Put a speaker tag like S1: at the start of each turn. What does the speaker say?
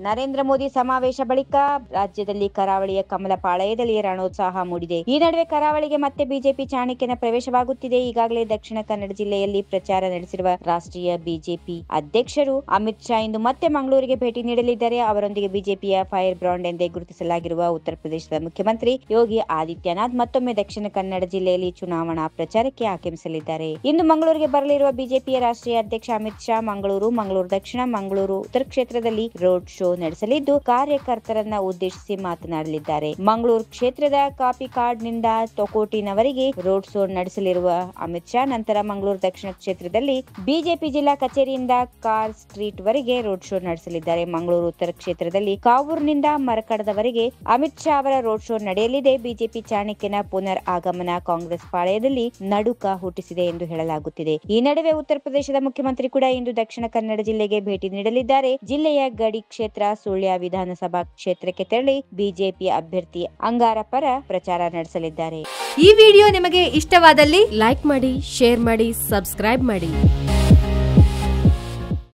S1: ನರೇಂದ್ರ ಮೋದಿ ಸಮಾವೇಶ ಬಳಿಕ ರಾಜ್ಯದಲ್ಲಿ ಕರಾವಳಿಯ ಕಮಲಪಾಳಯದಲ್ಲಿ ರಣೋತ್ಸಾಹ ಮೂಡಿದೆ ಈ ನಡುವೆ ಕರಾವಳಿಗೆ ಮತ್ತೆ ಬಿಜೆಪಿ ಚಾಣಕ್ಯನ ಪ್ರವೇಶವಾಗುತ್ತಿದೆ ಈಗಾಗಲೇ ದಕ್ಷಿಣ ಕನ್ನಡ ಜಿಲ್ಲೆಯಲ್ಲಿ ಪ್ರಚಾರ ನಡೆಸಿರುವ ರಾಷ್ಟ್ರೀಯ ಬಿಜೆಪಿ ಅಧ್ಯಕ್ಷರು ಅಮಿತ್ ಶಾ ಇಂದು ಮತ್ತೆ ಮಂಗಳೂರಿಗೆ ಭೇಟಿ ನೀಡಲಿದ್ದಾರೆ ಅವರೊಂದಿಗೆ ಬಿಜೆಪಿಯ ಫೈರ್ ಬ್ರಾಂಡ್ ಎಂದೇ ಗುರುತಿಸಲಾಗಿರುವ ಉತ್ತರ ಪ್ರದೇಶದ ಮುಖ್ಯಮಂತ್ರಿ ಯೋಗಿ ಆದಿತ್ಯನಾಥ್ ಮತ್ತೊಮ್ಮೆ ದಕ್ಷಿಣ ಕನ್ನಡ ಜಿಲ್ಲೆಯಲ್ಲಿ ಚುನಾವಣಾ ಪ್ರಚಾರಕ್ಕೆ ಆಗಮಿಸಲಿದ್ದಾರೆ ಇಂದು ಮಂಗಳೂರಿಗೆ ಬರಲಿರುವ ಬಿಜೆಪಿಯ ರಾಷ್ಟ್ರೀಯ ಅಧ್ಯಕ್ಷ ಅಮಿತ್ ಶಾ ಮಂಗಳೂರು ಮಂಗಳೂರು ದಕ್ಷಿಣ ಮಂಗಳೂರು ಉತ್ತರ ಕ್ಷೇತ್ರದಲ್ಲಿ ರೋಡ್ ಶೋ ನಡೆಸಲಿದ್ದು ಕಾರ್ಯಕರ್ತರನ್ನ ಉದ್ದೇಶಿಸಿ ಮಾತನಾಡಲಿದ್ದಾರೆ ಮಂಗಳೂರು ಕ್ಷೇತ್ರದ ಕಾಪಿ ಕಾರ್ಡ್ ನಿಂದ ತೊಕೋಟಿನವರೆಗೆ ರೋಡ್ ಶೋ ನಡೆಸಲಿರುವ ಅಮಿತ್ ಶಾ ನಂತರ ಮಂಗಳೂರು ದಕ್ಷಿಣ ಕ್ಷೇತ್ರದಲ್ಲಿ ಬಿಜೆಪಿ ಜಿಲ್ಲಾ ಕಚೇರಿಯಿಂದ ಕಾರ್ ಸ್ಟ್ರೀಟ್ ವರೆಗೆ ರೋಡ್ ಶೋ ನಡೆಸಲಿದ್ದಾರೆ ಮಂಗಳೂರು ಉತ್ತರ ಕ್ಷೇತ್ರದಲ್ಲಿ ಕಾವೂರ್ನಿಂದ ಮರಕಡದವರೆಗೆ ಅಮಿತ್ ಶಾ ಅವರ ರೋಡ್ ಶೋ ನಡೆಯಲಿದೆ ಬಿಜೆಪಿ ಚಾಣಕ್ಯನ ಪುನರ್ ಆಗಮನ ಕಾಂಗ್ರೆಸ್ ಪಾಳೆಯದಲ್ಲಿ ನಡುಕ ಹುಟ್ಟಿಸಿದೆ ಎಂದು ಹೇಳಲಾಗುತ್ತಿದೆ ಈ ನಡುವೆ ಉತ್ತರ ಪ್ರದೇಶದ ಮುಖ್ಯಮಂತ್ರಿ ಕೂಡ ಇಂದು ದಕ್ಷಿಣ ಕನ್ನಡ ಜಿಲ್ಲೆಗೆ ಭೇಟಿ ನೀಡಲಿದ್ದಾರೆ ಜಿಲ್ಲೆಯ ಗಡಿ ಕ್ಷೇತ್ರ ಸುಳ್ಯ ವಿಧಾನಸಭಾ ಕ್ಷೇತ್ರಕ್ಕೆ ತೆರಳಿ ಬಿಜೆಪಿ ಅಭ್ಯರ್ಥಿ ಅಂಗಾರ ಪರ ಪ್ರಚಾರ ನಡೆಸಲಿದ್ದಾರೆ
S2: ಈ ವಿಡಿಯೋ ನಿಮಗೆ ಇಷ್ಟವಾದಲ್ಲಿ ಲೈಕ್ ಮಾಡಿ ಶೇರ್ ಮಾಡಿ ಸಬ್ಸ್ಕ್ರೈಬ್ ಮಾಡಿ